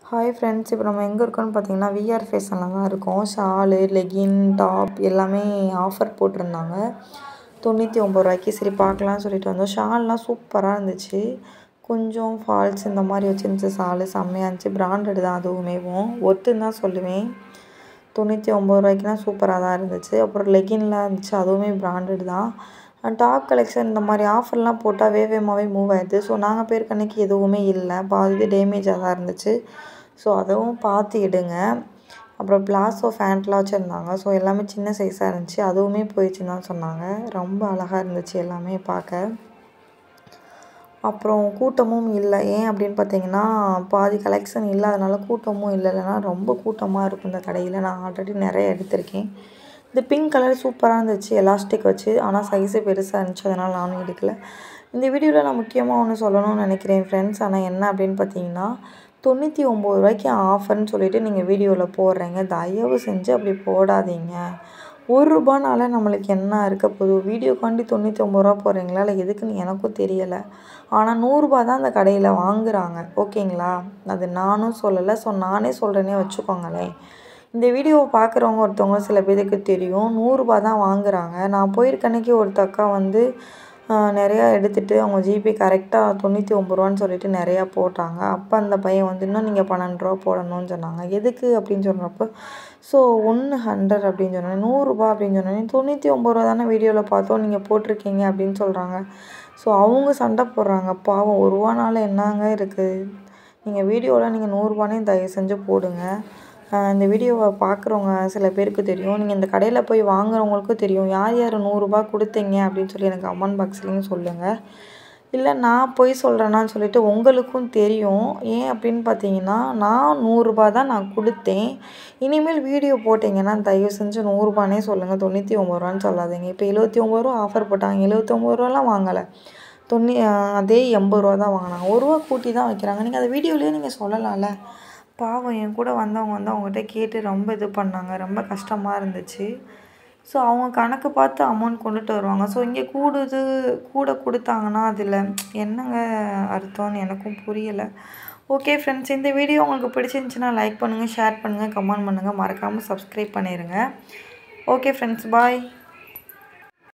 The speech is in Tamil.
ஹாய் ஃப்ரெண்ட்ஸ் இப்போ நம்ம எங்கே இருக்கோம்னு பார்த்தீங்கன்னா விஆர் ஃபேஷனில் தான் இருக்கோம் ஷாலு லெகின் டாப் எல்லாமே ஆஃபர் போட்டிருந்தாங்க தொண்ணூற்றி ஒம்பது ரூபாய்க்கு சரி பார்க்கலாம்னு சொல்லிட்டு வந்தோம் ஷால்லாம் சூப்பராக இருந்துச்சு கொஞ்சம் ஃபால்ஸ் இந்த மாதிரி வச்சுருந்துச்சு ஷாலு செம்மையாக இருந்துச்சு பிராண்டட் தான் அதுவுமேவும் ஒர்த்துன்னு தான் சொல்லுவேன் தொண்ணூற்றி ஒம்பது ரூபாய்க்குனா சூப்பராக தான் இருந்துச்சு அப்புறம் லெகின்லாம் இருந்துச்சு அதுவுமே பிராண்டட் தான் டாப் கலெக்ஷன் இந்த மாதிரி ஆஃபர்லாம் போட்டால் வேகமாகவே மூவ் ஆயிடுது ஸோ நாங்கள் போயிருக்க அன்றைக்கி எதுவுமே இல்லை பாதி டேமேஜாக தான் இருந்துச்சு ஸோ அதுவும் பார்த்து எடுங்க அப்புறம் பிளாஸோ ஃபேண்ட்லாம் வச்சுருந்தாங்க ஸோ எல்லாமே சின்ன சைஸாக இருந்துச்சு அதுவுமே போயிடுச்சுன்னு தான் சொன்னாங்க ரொம்ப அழகாக இருந்துச்சு எல்லாமே பார்க்க அப்புறம் கூட்டமும் இல்லை ஏன் அப்படின்னு பார்த்தீங்கன்னா பாதி கலெக்ஷன் இல்லாதனால கூட்டமும் இல்லை இல்லைன்னா ரொம்ப கூட்டமாக இருக்கும் இந்த கடையில் நான் ஆல்ரெடி நிறைய எடுத்திருக்கேன் இந்த பிங்க் கலர் சூப்பராக இருந்துச்சு எலாஸ்டிக் வச்சு ஆனால் சைஸு பெருசாக இருந்துச்சு அதனால் நானும் எடுக்கல இந்த வீடியோவில் நான் முக்கியமாக ஒன்று சொல்லணும்னு நினைக்கிறேன் ஃப்ரெண்ட்ஸ் ஆனால் என்ன அப்படின்னு பார்த்தீங்கன்னா தொண்ணூற்றி ஒம்பது ரூபாய்க்கு ஆஃபர்னு சொல்லிட்டு நீங்கள் வீடியோவில் போடுறீங்க தயவு செஞ்சு அப்படி போடாதீங்க ஒரு ரூபானால நம்மளுக்கு என்ன இருக்க போகுது வீடியோக்காண்டி தொண்ணூற்றி ஒம்பது ரூபா போடுறீங்களா இல்லை எதுக்குன்னு எனக்கும் தெரியலை ஆனால் நூறுரூபா தான் அந்த கடையில் வாங்குகிறாங்க ஓகேங்களா அது நானும் சொல்லலை ஸோ நானே சொல்கிறேனே வச்சுக்கோங்களேன் இந்த வீடியோவை பார்க்குறவங்க ஒருத்தவங்க சில பேருக்கு தெரியும் நூறுரூபா தான் வாங்குகிறாங்க நான் போயிருக்க அன்றைக்கி ஒரு அக்கா வந்து நிறையா எடுத்துகிட்டு அவங்க ஜிபே கரெக்டாக தொண்ணூற்றி ஒம்பது ரூபான்னு சொல்லிட்டு நிறையா போட்டாங்க அப்போ அந்த பையன் வந்து இன்னும் நீங்கள் பன்னெண்டு ரூபா போடணும்னு சொன்னாங்க எதுக்கு அப்படின்னு சொன்னப்போ ஸோ ஒன்று ஹண்ட்ரட் அப்படின்னு சொன்னேன் நூறுரூபா அப்படின்னு சொன்னேன் தொண்ணூற்றி ஒம்பது ரூபா தானே வீடியோவில் பார்த்தோம் நீங்கள் போட்டிருக்கீங்க அப்படின்னு சொல்கிறாங்க ஸோ அவங்க சண்டை போடுறாங்க பாவம் ஒரு ரூபானால என்னங்க இருக்குது நீங்கள் வீடியோவில் நீங்கள் நூறுரூபானே தயவு செஞ்சு போடுங்க இந்த வீடியோவை பார்க்குறவங்க சில பேருக்கு தெரியும் நீங்கள் இந்த கடையில் போய் வாங்குறவங்களுக்கும் தெரியும் யார் யார் நூறுரூபா கொடுத்தீங்க அப்படின்னு சொல்லி எனக்கு கமெண்ட் பாக்ஸ்லேயும் சொல்லுங்கள் இல்லை நான் போய் சொல்கிறேன்னான்னு சொல்லிட்டு உங்களுக்கும் தெரியும் ஏன் அப்படின்னு பார்த்தீங்கன்னா நான் நூறுரூபா தான் நான் கொடுத்தேன் இனிமேல் வீடியோ போட்டிங்கன்னா தயவு செஞ்சு நூறுரூபானே சொல்லுங்கள் தொண்ணூற்றி ஒம்பது ரூபான்னு சொல்லாதீங்க இப்போ எழுபத்தி ஒம்பது ரூபா ஆஃபர் போட்டாங்க எழுபத்தி ஒம்பது ரூபாலாம் வாங்கலை தொண்ணூ அதே எண்பது ரூபா தான் வாங்கினாங்க ஒரு ரூபா கூட்டி தான் வைக்கிறாங்க நீங்கள் அந்த வீடியோலேயே நீங்கள் சொல்லலாம்ல பாவம் என் கூட வந்தவங்க வந்து அவங்ககிட்ட கேட்டு ரொம்ப இது பண்ணாங்க ரொம்ப கஷ்டமாக இருந்துச்சு ஸோ அவங்க கணக்கு பார்த்து அமௌண்ட் கொண்டுட்டு வருவாங்க ஸோ இங்கே கூடுது கூட கொடுத்தாங்கன்னா அதில் என்னங்க அர்த்தம்னு எனக்கும் புரியலை ஓகே ஃப்ரெண்ட்ஸ் இந்த வீடியோ உங்களுக்கு பிடிச்சிருந்துச்சின்னா லைக் பண்ணுங்கள் ஷேர் பண்ணுங்கள் கமெண்ட் பண்ணுங்கள் மறக்காமல் சப்ஸ்கிரைப் பண்ணிடுங்க ஓகே ஃப்ரெண்ட்ஸ் பாய்